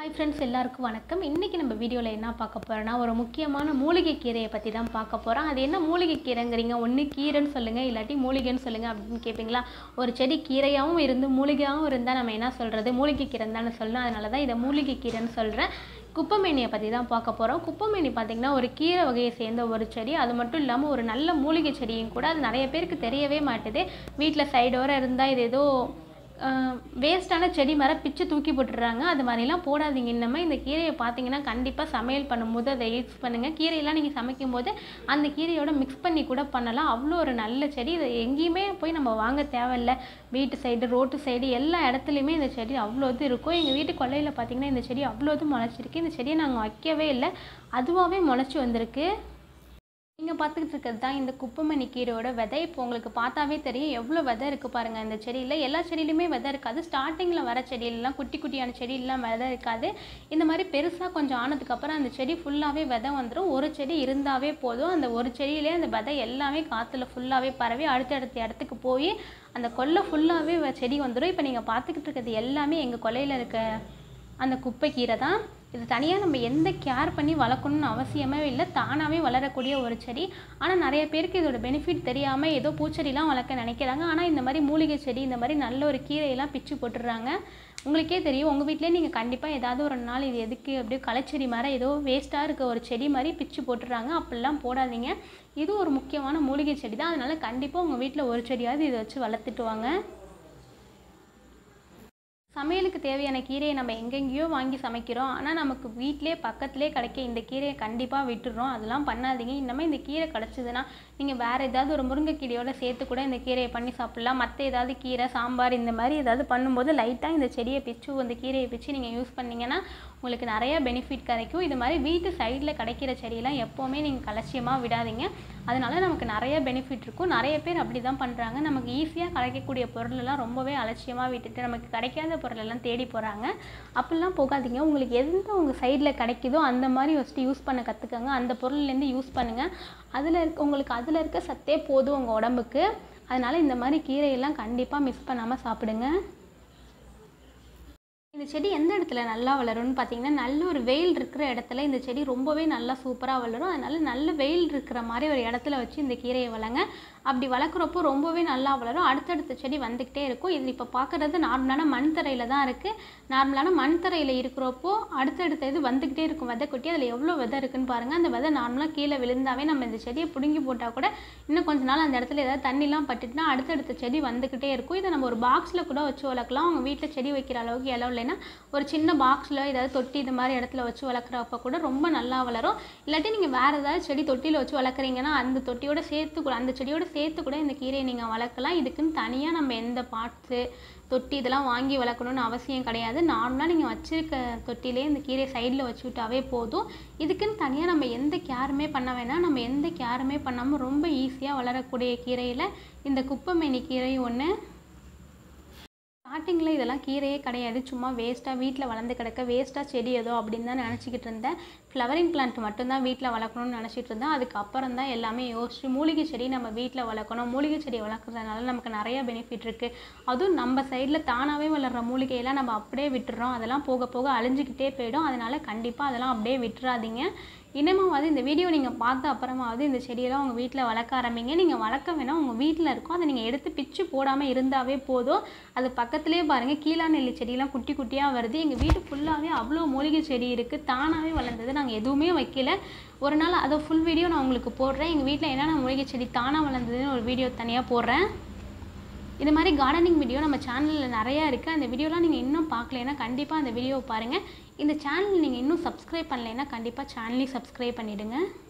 hi friends எல்லாருக்கும் வணக்கம் இன்றைக்கி நம்ம வீடியோவில் என்ன பார்க்க போகிறோன்னா ஒரு முக்கியமான மூலிகை கீரையை பற்றி தான் பார்க்க போகிறோம் அது என்ன மூலிகை கீரைங்கிறீங்க ஒன்று கீரைன்னு சொல்லுங்கள் இல்லாட்டி மூலிகைன்னு சொல்லுங்கள் அப்படின்னு கேட்பீங்களா ஒரு செடி கீரையாகவும் இருந்து மூலிகையாகவும் இருந்தால் நம்ம என்ன சொல்கிறது மூலிகை கீரைன்னு தானே சொல்லணும் அதனால தான் இதை மூலிகை கீரைன்னு சொல்கிறேன் குப்பமேனியை பற்றி தான் பார்க்க போகிறோம் குப்பமேனி பார்த்திங்கன்னா ஒரு கீரை வகையை சேர்ந்த ஒரு செடி அது மட்டும் இல்லாமல் ஒரு நல்ல மூலிகை செடியும் கூட அது நிறைய பேருக்கு தெரியவே மாட்டுது வீட்டில் சைடோர இருந்தால் இது ஏதோ வேஸ்ட்டான செடி மர பிச்சு தூக்கி போட்டுடுறாங்க அது மாதிரிலாம் போடாதீங்க இன்னமே இந்த கீரையை பார்த்தீங்கன்னா கண்டிப்பாக சமையல் பண்ணும்போது அதை யூஸ் பண்ணுங்கள் கீரையெல்லாம் நீங்கள் சமைக்கும் போது அந்த கீரையோட மிக்ஸ் பண்ணி கூட பண்ணலாம் அவ்வளோ ஒரு நல்ல செடி இதை எங்கேயுமே போய் நம்ம வாங்க தேவையில்ல வீட்டு சைடு ரோட்டு சைடு எல்லா இடத்துலையுமே இந்த செடி அவ்வளோ இது இருக்கும் எங்கள் வீட்டு கொல்லையில் பார்த்தீங்கன்னா இந்த செடி அவ்வளோ இது முளைச்சிருக்கு இந்த செடியை நாங்கள் வைக்கவே இல்லை அதுவாகவே முளைச்சி வந்திருக்கு நீங்கள் பார்த்துக்கிட்டு இருக்கிறது தான் இந்த குப்பமணி கீரையோட விதை இப்போ உங்களுக்கு பார்த்தாவே தெரியும் எவ்வளோ விதை இருக்குது பாருங்கள் இந்த செடியில் எல்லா செடியிலுமே விதை இருக்காது ஸ்டார்டிங்கில் வர செடியிலலாம் குட்டி குட்டியான செடியெல்லாம் விதை இருக்காது இந்த மாதிரி பெருசாக கொஞ்சம் ஆனதுக்கப்புறம் அந்த செடி ஃபுல்லாகவே விதை வந்துடும் ஒரு செடி இருந்தாவே போதும் அந்த ஒரு செடியிலே அந்த விதை எல்லாமே காற்றுல ஃபுல்லாகவே பரவி அடுத்தடுத்த இடத்துக்கு போய் அந்த கொல்லை ஃபுல்லாகவே செடி வந்துடும் இப்போ நீங்கள் பார்த்துக்கிட்டு இருக்கிறது எல்லாமே எங்கள் கொல்லையில் இருக்க அந்த குப்பை கீரை தான் இது தனியாக நம்ம எந்த கேர் பண்ணி வளர்க்கணும்னு அவசியமே இல்லை தானாகவே வளரக்கூடிய ஒரு செடி ஆனால் நிறைய பேருக்கு இதோட பெனிஃபிட் தெரியாமல் ஏதோ பூச்செடிலாம் வளர்க்க நினைக்கிறாங்க ஆனால் இந்த மாதிரி மூலிகை செடி இந்த மாதிரி நல்ல ஒரு கீரையெல்லாம் பிச்சு போட்டுடுறாங்க உங்களுக்கே தெரியும் உங்கள் வீட்டிலே நீங்கள் கண்டிப்பாக ஏதாவது ஒரு நாள் இது எதுக்கு அப்படியே களைச்செடி மாதிரி ஏதோ வேஸ்ட்டாக இருக்க ஒரு செடி மாதிரி பிச்சு போட்டுடுறாங்க அப்படிலாம் போடாதீங்க இது ஒரு முக்கியமான மூலிகை செடி தான் அதனால் கண்டிப்பாக உங்கள் வீட்டில் ஒரு செடியாவது இதை வச்சு வளர்த்துட்டு வாங்க சமையலுக்கு தேவையான கீரையை நம்ம எங்கெங்கேயோ வாங்கி சமைக்கிறோம் ஆனால் நமக்கு வீட்டிலே பக்கத்துலேயே கிடைக்க இந்த கீரையை கண்டிப்பாக விட்டுடுறோம் அதெல்லாம் பண்ணாதீங்க இன்னமே இந்த கீரை கிடச்சிதுன்னா நீங்கள் வேறு ஏதாவது ஒரு முருங்கைக்கீரையோட சேர்த்து கூட இந்த கீரையை பண்ணி சாப்பிட்லாம் மற்ற ஏதாவது கீரை சாம்பார் இந்த மாதிரி ஏதாவது பண்ணும்போது லைட்டாக இந்த செடியை பிச்சு அந்த கீரையை பிச்சு நீங்கள் யூஸ் பண்ணிங்கன்னா உங்களுக்கு நிறைய பெனிஃபிட் கிடைக்கும் இது மாதிரி வீட்டு சைடில் கிடைக்கிற செடியெல்லாம் எப்போவுமே நீங்கள் கலட்சியமாக விடாதீங்க அதனால நமக்கு நிறைய பெனிஃபிட் இருக்கும் நிறைய பேர் அப்படி தான் பண்ணுறாங்க நமக்கு ஈஸியாக கிடைக்கக்கூடிய பொருளெல்லாம் ரொம்பவே அலட்சியமாக விட்டுட்டு நமக்கு கிடைக்காத பொருளெல்லாம் தேடி போகிறாங்க அப்படிலாம் போகாதீங்க உங்களுக்கு எந்த உங்கள் சைடில் கிடைக்குதோ அந்த மாதிரி ஃபஸ்ட்டு யூஸ் பண்ண கற்றுக்கங்க அந்த பொருள்லேருந்து யூஸ் பண்ணுங்கள் அதில் இருக்க உங்களுக்கு அதில் இருக்க சத்தே போதும் உங்கள் உடம்புக்கு அதனால் இந்த மாதிரி கீரையெல்லாம் கண்டிப்பாக மிஸ் பண்ணாமல் சாப்பிடுங்க இந்த செடி எந்த இடத்துல நல்லா வளரும்னு பார்த்தீங்கன்னா நல்ல ஒரு வெயில் இருக்கிற இடத்துல இந்த செடி ரொம்பவே நல்லா சூப்பராக வளரும் அதனால நல்ல வெயில் இருக்கிற மாதிரி ஒரு இடத்துல வச்சு இந்த கீரையை வளங்க அப்படி வளர்க்குறப்போ ரொம்பவே நல்லா வளரும் அடுத்தடுத்த செடி வந்துக்கிட்டே இருக்கும் இது இப்போ பார்க்குறது நார்மலான மண் தரையில் தான் இருக்குது நார்மலான மண் தரையில் இருக்கிறப்போ அடுத்தடுத்த இது வந்துக்கிட்டே இருக்கும் விதை கொட்டி அதில் எவ்வளோ விதை இருக்குன்னு பாருங்கள் அந்த விதை நார்மலாக கீழே விழுந்தாவே நம்ம இந்த செடியை பிடுங்கி போட்டால் கூட இன்னும் கொஞ்ச நாள் அந்த இடத்துல ஏதாவது தண்ணிலாம் பட்டுட்டுனா அடுத்தடுத்த செடி வந்துக்கிட்டே இருக்கும் இதை நம்ம ஒரு பாக்ஸில் கூட வச்சு வளர்க்கலாம் அவங்க வீட்டில் செடி வைக்கிற அளவுக்கு இடம் இல்லைன்னா ஒரு சின்ன பாக்ஸில் ஏதாவது தொட்டி இது மாதிரி இடத்துல வச்சு வளர்க்குறப்ப கூட ரொம்ப நல்லா வளரும் இல்லாட்டி நீங்கள் வேறு ஏதாவது செடி தொட்டியில் வச்சு வளர்க்குறீங்கன்னா அந்த தொட்டியோட சேர்த்து கூட அந்த செடியோட சேர்த்து கூட இந்த கீரையை நீங்கள் வளர்க்கலாம் இதுக்குன்னு தனியாக நம்ம எந்த பார்ட்ஸு தொட்டி இதெல்லாம் வாங்கி வளர்க்கணும்னு அவசியம் கிடையாது நார்மலாக நீங்கள் வச்சுருக்க தொட்டிலே இந்த கீரையை சைடில் வச்சு விட்டாவே போதும் இதுக்குன்னு தனியாக நம்ம எந்த கேருமே பண்ண வேணாம் நம்ம எந்த கேருமே பண்ணாமல் ரொம்ப ஈஸியாக வளரக்கூடிய கீரையில் இந்த குப்பைமேனி கீரை ஒன்று ஸ்டார்டிங்கில் இதெல்லாம் கீரையே கிடையாது சும்மா வேஸ்ட்டாக வீட்டில் வளர்ந்து கிடக்க வேஸ்ட்டாக செடி ஏதோ அப்படின்னு தான் நினச்சிக்கிட்டு இருந்தேன் ஃப்ளவரிங் பிளான்ட் மட்டும்தான் வீட்டில் வளர்க்கணும்னு நினச்சிட்டு இருந்தேன் அதுக்கப்புறம் தான் எல்லாமே யோசிச்சு மூலிகை செடி நம்ம வீட்டில் வளர்க்கணும் மூலிகை செடியை வளர்க்குறதுனால நமக்கு நிறைய பெனிஃபிட் இருக்குது அதுவும் நம்ம சைடில் தானாகவே வளர்கிற மூலிகையெல்லாம் நம்ம அப்படியே விட்டுறோம் அதெல்லாம் போக போக அழிஞ்சிக்கிட்டே போயிடும் அதனால் கண்டிப்பாக அதெல்லாம் அப்படியே விட்டுறாதீங்க இனிமாவது இந்த வீடியோ நீங்கள் பார்த்த அப்புறமாவது இந்த செடியெல்லாம் உங்கள் வீட்டில் வளர்க்க ஆரம்பிங்க நீங்கள் வளர்க்க வேணாம் உங்கள் வீட்டில் இருக்கும் அதை நீங்கள் எடுத்து பிச்சு போடாமல் இருந்தாவே போதும் அது பக்கத்துலேயே பாருங்கள் கீழா நெல்லி செடியெல்லாம் குட்டி குட்டியாக வருது எங்கள் வீட்டு ஃபுல்லாகவே அவ்வளோ மூலிகை செடி இருக்குது தானாகவே வளர்ந்தது நாங்கள் எதுவுமே வைக்கல ஒரு நாள் அதை ஃபுல் வீடியோ நான் உங்களுக்கு போடுறேன் எங்கள் வீட்டில் என்னென்ன மூலிகை செடி தானாக வளர்ந்ததுன்னு ஒரு வீடியோ தனியாக போடுறேன் இது மாதிரி கார்டனிங் வீடியோ நம்ம சேனலில் நிறையா இருக்குது அந்த வீடியோலாம் நீங்கள் இன்னும் பார்க்கலைன்னா கண்டிப்பாக அந்த வீடியோவை பாருங்கள் இந்த சேனல் நீங்கள் இன்னும் சப்ஸ்கிரைப் பண்ணலைன்னா கண்டிப்பாக சேனலையும் சப்ஸ்கிரைப் பண்ணிவிடுங்க